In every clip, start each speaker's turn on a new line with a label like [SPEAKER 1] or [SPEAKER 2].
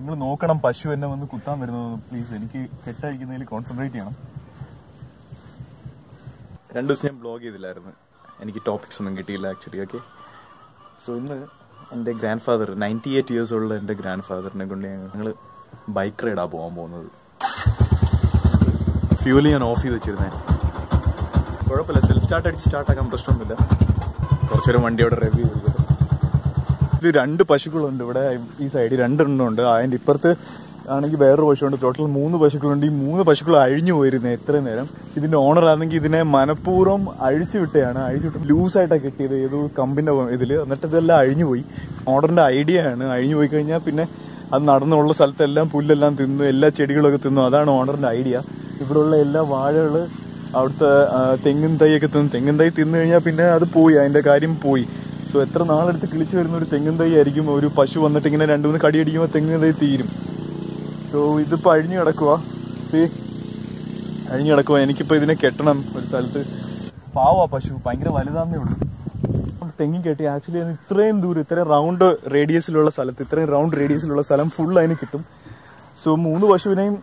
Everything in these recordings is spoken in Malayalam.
[SPEAKER 1] നിങ്ങൾ നോക്കണം പശു എന്നെ വന്ന് കുത്താൻ വരുന്നത് പ്ലീസ് എനിക്ക് കെട്ടഴിക്കുന്നതിൽ കോൺസെൻട്രേറ്റ് ചെയ്യണം രണ്ടു ദിവസം ഞാൻ ബ്ലോഗ് ചെയ്തില്ലായിരുന്നു എനിക്ക് ടോപ്പിക്സ് ഒന്നും കിട്ടിയില്ല ആക്ച്വലി ഓക്കെ സോ ഇന്ന് എൻ്റെ grandfather ninety eight years ഉള്ള എൻ്റെ ഗ്രാൻഡ് ഫാദറിനെ കൊണ്ട് ഞങ്ങൾ ബൈക്ക് റൈഡാ പോകാൻ പോകുന്നത് ഫ്യൂല് ഞാൻ ഓഫ് ചെയ്ത് വെച്ചിരുന്നേ കുഴപ്പമില്ല സെൽഫ് സ്റ്റാർട്ട് അടിച്ച് സ്റ്റാർട്ടാക്കാൻ പ്രശ്നമൊന്നുമില്ല കുറച്ചേരം വണ്ടി അവിടെ റിവ്യൂ ചെയ്തത് ഇത് രണ്ട് പശുക്കളുണ്ട് ഇവിടെ ഈ സൈഡിൽ രണ്ടെണ്ണം ഉണ്ട് അതിന്റെ ഇപ്പുറത്ത് ആണെങ്കിൽ വേറൊരു പശുണ്ട് ടോട്ടൽ മൂന്ന് പശുക്കളുണ്ട് ഈ മൂന്ന് പശുക്കൾ അഴിഞ്ഞു പോയിരുന്നത് എത്രയും നേരം ഇതിന്റെ ഓണർ ആണെങ്കിൽ ഇതിനെ മനഃപൂർവ്വം അഴിച്ചു വിട്ടയാണ് അഴിച്ചു വിട്ട് ലൂസായിട്ടാണ് കിട്ടിയത് ഏതോ കമ്പിന്റെ ഇതിൽ എന്നിട്ട് ഇതെല്ലാം അഴിഞ്ഞു പോയി ഓണറിന്റെ ഐഡിയ ആണ് അഴിഞ്ഞു പോയി കഴിഞ്ഞാൽ പിന്നെ അത് നടന്നുള്ള സ്ഥലത്തെല്ലാം പുല്ലെല്ലാം തിന്നു എല്ലാ ചെടികളൊക്കെ തിന്നു അതാണ് ഓണറിന്റെ ഐഡിയ ഇവിടെയുള്ള എല്ലാ വാഴകള് അവിടുത്തെ ആ, തെങ്ങിൻ തൈയൊക്കെ തിന്നു തെങ്ങിൻ തൈ തിന്നു കഴിഞ്ഞാൽ പിന്നെ അത് പോയി അതിന്റെ കാര്യം പോയി സോ എത്ര നാളെടുത്ത് കിളിച്ചു വരുന്ന ഒരു തെങ്ങിൻ തൈ ആയിരിക്കും ഒരു പശു വന്നിട്ട് ഇങ്ങനെ രണ്ടു മൂന്ന് കടി അടിക്കുമ്പോൾ തെങ്ങിൻ തൈ തീരും സോ ഇതിപ്പോ അഴിഞ്ഞു കിടക്കുക സി അഴിഞ്ഞു കിടക്കുക എനിക്കിപ്പോ ഇതിനെ കെട്ടണം ഒരു സ്ഥലത്ത് പാവാ പശു ഭയങ്കര വലുതാന്നേ ഉള്ളൂ തെങ്ങി കെട്ടി ആക്ച്വലി ഇത്രയും ദൂരം ഇത്രയും റൗണ്ട് റേഡിയസിലുള്ള സ്ഥലത്ത് ഇത്രയും റൗണ്ട് റേഡിയസിലുള്ള സ്ഥലം ഫുൾ അതിന് കിട്ടും സോ മൂന്ന് പശുവിനെയും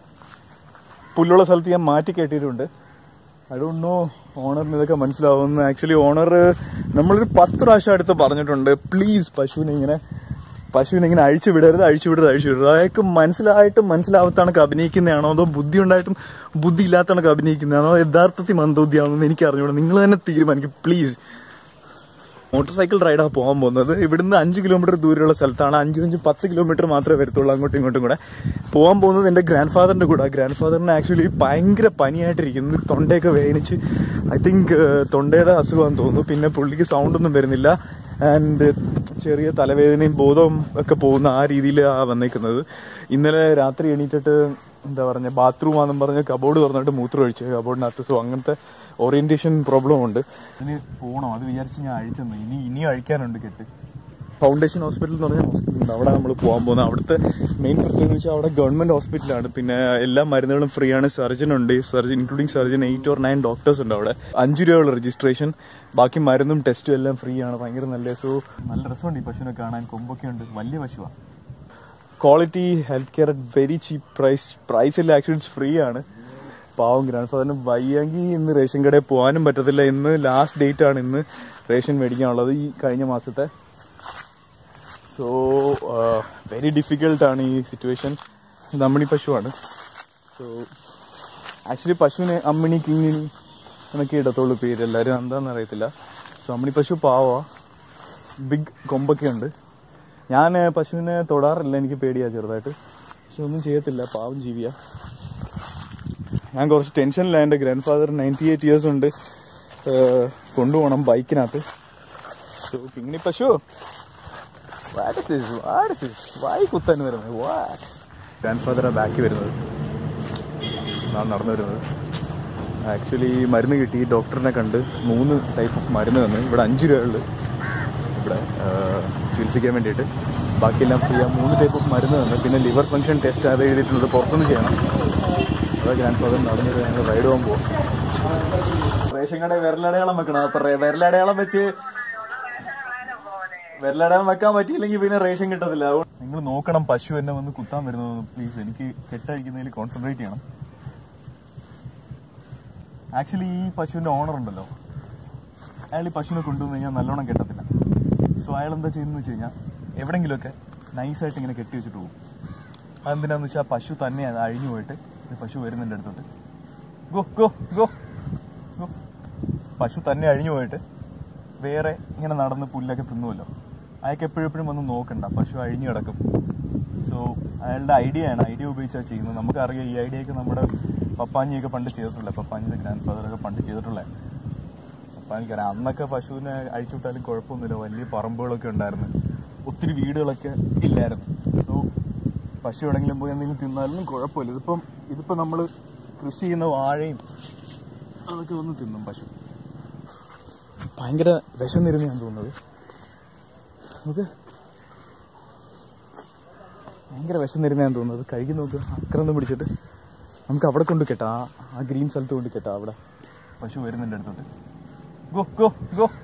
[SPEAKER 1] പുല്ലുള്ള സ്ഥലത്ത് ഞാൻ മാറ്റി കെട്ടിയിട്ടുണ്ട് ഐ ഡോണ്ട് നോ ഓണറിന് ഇതൊക്കെ മനസ്സിലാവുന്നു ആക്ച്വലി ഓണർ നമ്മളൊരു പത്ത് പ്രാവശ്യം അടുത്ത് പറഞ്ഞിട്ടുണ്ട് പ്ലീസ് പശുവിനെ ഇങ്ങനെ പശുവിനെ ഇങ്ങനെ അഴിച്ചു വിടരുത് അഴിച്ചു വിടരുത് അഴിച്ചു വിടരുത് അയാൾക്ക് മനസ്സിലായിട്ടും മനസ്സിലാവത്താണ് അഭിനയിക്കുന്നതാണോ അതോ ബുദ്ധി ഉണ്ടായിട്ടും ബുദ്ധി ഇല്ലാത്താണ് അഭിനയിക്കുന്നതാണോ യഥാർത്ഥത്തിൽ മന്ദബുദ്ധിയാണെന്ന് എനിക്ക് അറിഞ്ഞൂടാ നിങ്ങൾ തന്നെ തീരുമാനിക്കും പ്ലീസ് മോട്ടോർ സൈക്കിൾ റൈഡാണ് പോകാൻ പോകുന്നത് ഇവിടുന്ന് അഞ്ച് കിലോമീറ്റർ ദൂരെയുള്ള സ്ഥലത്താണ് അഞ്ചും അഞ്ചും പത്ത് കിലോമീറ്റർ മാത്രമേ വരത്തുള്ളൂ അങ്ങോട്ടും ഇങ്ങോട്ടും കൂടെ പോകാൻ പോകുന്നത് എൻ്റെ ഗ്രാൻഡ് ഫാദറിന്റെ കൂടെ ഗ്രാൻഡ് ഫാദറിന് ആക്ച്വലി ഭയങ്കര പനിയായിട്ടിരിക്കുന്നു തൊണ്ടയൊക്കെ വേദനിച്ച് ഐ തിങ്ക് തൊണ്ടയുടെ അസുഖമാണെന്ന് തോന്നുന്നു പിന്നെ പുള്ളിക്ക് സൗണ്ട് ഒന്നും വരുന്നില്ല ആൻഡ് ചെറിയ തലവേദനയും ബോധവും ഒക്കെ പോകുന്ന ആ രീതിയിലാണ് വന്നേക്കുന്നത് ഇന്നലെ രാത്രി എണീറ്റിട്ട് എന്താ പറഞ്ഞ ബാത്റൂം ആണെന്നും പറഞ്ഞ് കബോർഡ് തുറന്നിട്ട് മൂത്രം ഒഴിച്ചു കബോർഡിനകത്ത് സോ അങ്ങനത്തെ ഓറിയന്റേഷൻ പ്രോബ്ലം ഉണ്ട് അതിന് പോകണം അത് വിചാരിച്ച് ഞാൻ അഴിച്ചെന്നു ഇനി ഇനിയും അഴിക്കാനുണ്ട് കെട്ട് ഫൗണ്ടേഷൻ ഹോസ്പിറ്റൽ എന്ന് പറഞ്ഞ ഹോസ്പിറ്റൽ ഉണ്ട് അവിടെ നമ്മൾ പോകാൻ പോകുന്നത് അവിടുത്തെ മെയിൻ പ്രത്യേകത എന്ന് വെച്ചാൽ അവിടെ ഗവൺമെന്റ് ഹോസ്പിറ്റലാണ് പിന്നെ എല്ലാ മരുന്നുകളും ഫ്രീ ആണ് സർജൻ ഉണ്ട് surgeon including surgeon eight or nine doctors ഉണ്ട് അവിടെ അഞ്ച് രൂപയുള്ള രജിസ്ട്രേഷൻ ബാക്കി മരുന്നും ടെസ്റ്റും എല്ലാം ഫ്രീ ആണ് ഭയങ്കര നല്ല സോ നല്ല രസമുണ്ട് ഈ പശുവിനെ കാണാൻ കൊമ്പൊക്കെ ഉണ്ട് വലിയ പശുവാണ് quality health care at very cheap price price എല്ലാം ആക്ച്വലി ഫ്രീ ആണ് പാവം ഗ്രാൻഡ് ഫാദറിന് വയ്യെങ്കിൽ ഇന്ന് റേഷൻ കടയിൽ പോകാനും പറ്റത്തില്ല ഇന്ന് ലാസ്റ്റ് ഡേറ്റ് ആണ് ഇന്ന് റേഷൻ മേടിക്കാനുള്ളത് ഈ കഴിഞ്ഞ മാസത്തെ സോ വെരി ഡിഫിക്കൽട്ടാണ് ഈ സിറ്റുവേഷൻ ഇത് അമ്മിണി പശുവാണ് സോ ആക്ച്വലി പശുവിനെ അമ്മിണി കിങ്ങിണി എന്നൊക്കെ ഇടത്തുള്ളൂ പേര് എല്ലാവരും എന്താണെന്ന് അറിയത്തില്ല സോ അമ്മിണി പശു പാവാ ബിഗ് കൊമ്പൊക്കെ ഉണ്ട് ഞാൻ പശുവിനെ തൊടാറില്ല എനിക്ക് പേടിയാ ചെറുതായിട്ട് പക്ഷെ ഒന്നും ചെയ്യത്തില്ല പാവം ജീവിയാ ഞാൻ കുറച്ച് ടെൻഷനില്ല എൻ്റെ grandfather ninety eight years ഉണ്ട് ഏഹ് കൊണ്ടുപോകണം ബൈക്കിനകത്ത് സോ കിങ്ങിണി പശു what is this what is this വായി കുത്താൻ വരുന്നത് വാട്ട് ഗ്രാൻഡ് ഫാദറാ ബാക്കി വരുന്നത് ഞാൻ നടന്നു വരുന്നത് ആക്ച്വലി മരുന്ന് കിട്ടി ഡോക്ടറിനെ കണ്ട് മൂന്ന് ടൈപ്പ് ഓഫ് മരുന്ന് തന്നു ഇവിടെ അഞ്ച് രൂപയുള്ളു ഇവിടെ ആ, ചികിത്സിക്കാൻ വേണ്ടിയിട്ട് ബാക്കിയെല്ലാം ഫ്രീ ആ മൂന്ന് ടൈപ്പ് ഓഫ് മരുന്ന് തന്നു പിന്നെ ലിവർ ഫംഗ്ഷൻ ടെസ്റ്റ് അത് എഴുതിയിട്ടുള്ളത് പുറത്തുനിന്ന് ചെയ്യണം അതാ ഗ്രാൻഡ് ഫാദർ നടന്നത് ഞങ്ങൾ റൈഡ് പോകാൻ പോകും റേഷൻ കട വിരലടയാളം വെക്കണം അപ്പൊ റേ- വിരലടയാളം വെച്ച് വിരലടയാളം വെക്കാൻ പറ്റിയില്ലെങ്കിൽ പിന്നെ റേഷൻ കിട്ടത്തില്ല നിങ്ങൾ നോക്കണം പശു എന്നെ വന്ന് കുത്താൻ വരുന്നത് പ്ലീസ് എനിക്ക് കെട്ടഴിക്കുന്നതിൽ കോൺസെൻട്രേറ്റ് ചെയ്യണം ആക്ച്വലി ഈ പശുവിന്റെ ഓണർ ഉണ്ടല്ലോ അയാൾ ഈ പശുവിനെ കൊണ്ടുവന്ന് കഴിഞ്ഞാൽ നല്ലോണം കെട്ടത്തില്ല സോ അയാൾ എന്താ ചെയ്യുന്നത് വെച്ച് കഴിഞ്ഞാൽ എവിടെങ്കിലുമൊക്കെ നൈസായിട്ട് ഇങ്ങനെ കെട്ടി വെച്ചിട്ട് പോകും അതെന്തിനാന്ന് വെച്ചാൽ പശു തന്നെ അത് അഴിഞ്ഞു പോയിട്ട് ഒരു പശു വരുന്നുണ്ട് അടുത്തോട്ട് ഗോ ഗോ ഗോ ഗോ പശു തന്നെ അഴിഞ്ഞു പോയിട്ട് വേറെ ഇങ്ങനെ നടന്ന് പുല്ലൊക്കെ തിന്നുമല്ലോ അയാൾക്ക് എപ്പോഴും എപ്പോഴും വന്ന് നോക്കണ്ട പശു അഴിഞ്ഞു കിടക്കും സോ അയാളുടെ ഐഡിയ ആണ് ഐഡിയ ഉപയോഗിച്ചാണ് ചെയ്യുന്നത് നമുക്കറിയാം ഈ ഐഡിയ ഒക്കെ നമ്മുടെ പപ്പാഞ്ഞിയൊക്കെ പണ്ട് ചെയ്തിട്ടുള്ള പപ്പാഞ്ഞിയുടെ ഗ്രാൻഡ് ഫാദറൊക്കെ പണ്ട് ചെയ്തിട്ടുള്ള അപ്പൊ എനിക്കറിയാം അന്നൊക്കെ പശുവിനെ അഴിച്ചുവിട്ടാലും കുഴപ്പമൊന്നുമില്ല വലിയ പറമ്പുകളൊക്കെ ഉണ്ടായിരുന്നു ഒത്തിരി വീടുകളൊക്കെ ഇല്ലായിരുന്നു സോ പശു എവിടെങ്കിലും പോയി എന്തെങ്കിലും തിന്നാലും കുഴപ്പമില്ല ഇതിപ്പം ഇതിപ്പോ നമ്മൾ കൃഷി ചെയ്യുന്ന വാഴയും അതൊക്കെ വന്ന് തിന്നും പശു ഭയങ്കര വിഷം നിരുന്നതാണ് തോന്നുന്നത് നമുക്ക് ഭയങ്കര വിഷം നിരുന്നതാണ് തോന്നുന്നത് കഴുകി നോക്ക് അക്രമം പിടിച്ചിട്ട് നമുക്ക് അവിടെ കൊണ്ട് കെട്ടാം ആ- ആ ഗ്രീൻ സ്ഥലത്ത് കൊണ്ട് കെട്ടാം അവിടെ പശു വരുന്നുണ്ട് അടുത്തോട്ട് ഗോ ഗോ ഗോ